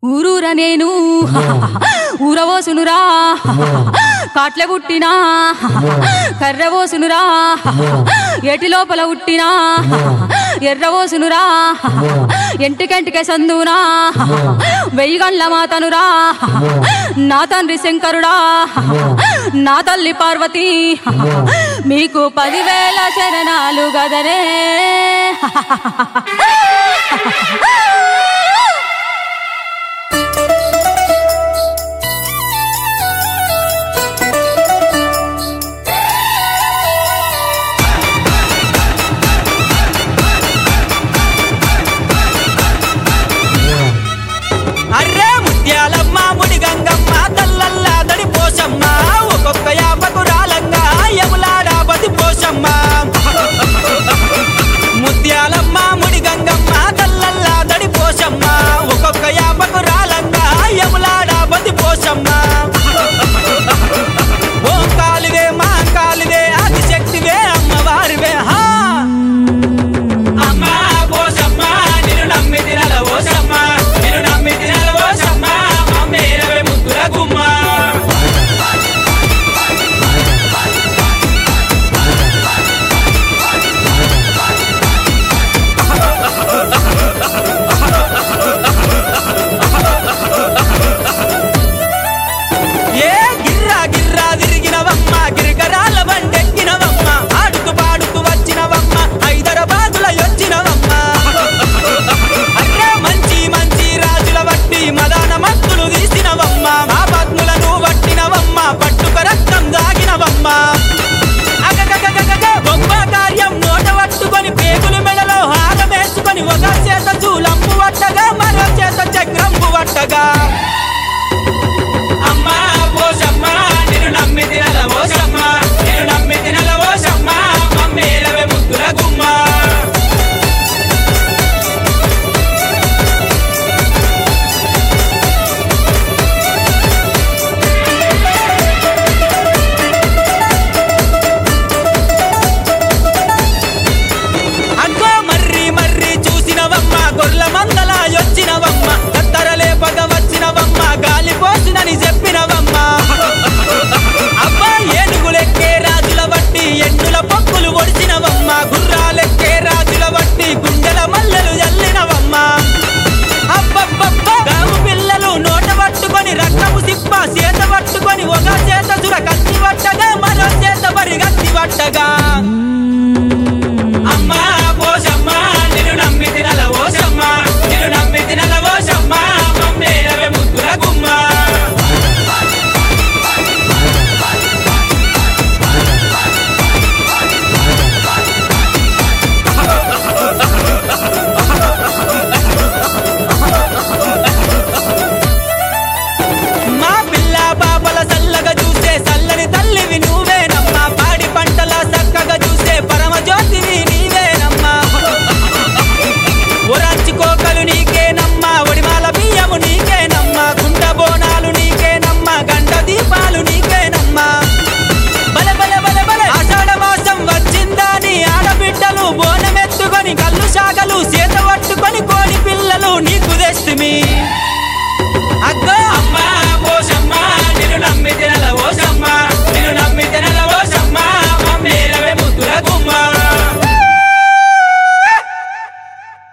ఊరూర నేను ఊరవోసునురా కాట్ల పుట్టినా కర్రవోసునురా ఎటి లోపల పుట్టినా ఎర్రవోసునురా ఎంటికెంటికే సందునా వెయ్యి గండ్ల మాతనురా నా తండ్రి శంకరుడా నా తల్లి పార్వతి మీకు పదివేల శరణాలు గదరే అర్రే ముత్యాలమ్మ ముడి గంగమ్మ తల్లల్లా దడి పోసమ్మ ఒక్కొక్క యాపకు రాలంగా యములాడా బతి పోసమ్మ ముత్యాలమ్మ ముడి గంగమ్మ తల్లల్లా దడి పోసమ్మ ఒక్కొక్క యాపకు రాలంగా యములాడా బతి పోసమ్మ ఓ కాలివే మా కాలివే ఆదిశక్తివే అమ్మవారివే హా అమ్మా పోసమ్మ నిన్ను నమ్మి తినల ఓసమ్మ నిన్ను నమ్మి తినల ఓసమ్మ మమ్మేరవే ముద్దుల గుమ్మ ఏ గిర్రా గిర్రా తిరిగినవమ్మ గిరికరాల బండెక్కినవమ్మ ఆడుతూ పాడుతూ వచ్చినవమ్మ హైదరాబాదుల వచ్చినవమ్మ అట్లా మంచి మంచి రాజుల వట్టి మదాన మత్తులు తీసినవమ్మ మా పద్ములను వట్టినవమ్మ పట్టుక రక్తం దాగినవమ్మ అగగగగగగ గొప్ప కార్యం నోట పట్టుకొని పేగులు మెడలో హారమేసుకొని ఒక చేత చూలంపు వట్టగా మరో చేత చక్రంపు వట్టగా అమ్మా పోసమ్మ నిన్ను నమ్మి తినల ఓసమ్మ నిన్ను నమ్మి తినల ఓసమ్మ మమ్మేలవే ముద్దుల గుమ్మ అగ్గో మర్రి మర్రి చూసినవమ్మ గొర్ల మందల యొచ్చినవమ్మ కత్తరలే పగ వచ్చినవమ్మ గాలి పోసినని చెప్పినవమ్మ అబ్బా ఏనుగులెక్కే రాజుల వట్టి ఎండుల పప్పులు ఒడిచినవమ్మ గుర్రాలెక్కే రాజుల వట్టి గుండెల మల్లెలు జల్లినవమ్మ అబ్బబ్బబ్బ గాము పిల్లలు నోట పట్టుకొని రక్తము సిప్ప చేత పట్టుకొని ఒక చేత చుర కత్తి పట్టగా మరో చేత బరి కత్తి పట్టగా అమ్మా పోసమ్మ నిన్ను నమ్మి తినల ఓసమ్మ నిన్ను నమ్మి తినల ఓసమ్మ మమ్మేలవే ముద్దుల గుమ్మ మా పిల్ల పాపల చల్లగా చూసే చల్లని తల్లివి నువ్వేనమ్మా పాడి పంటల చక్కగా చూసే పరమ జ్యోతివి నీవేనమ్మా ఒరంచి కోకలు నీకేనమ్మా ఒడిమాల బియ్యము నీకేనమ్మా గుండ బోనాలు నీకేనమ్మా గంట దీపాలు నీకేనమ్మా బల బల బల బల ఆషాఢ మాసం వచ్చిందని ఆడబిడ్డలు బోనమెత్తుకొని కళ్ళు శాఖలు చేత పట్టుకొని కోడి పిల్లలు నీకు తెస్తుమి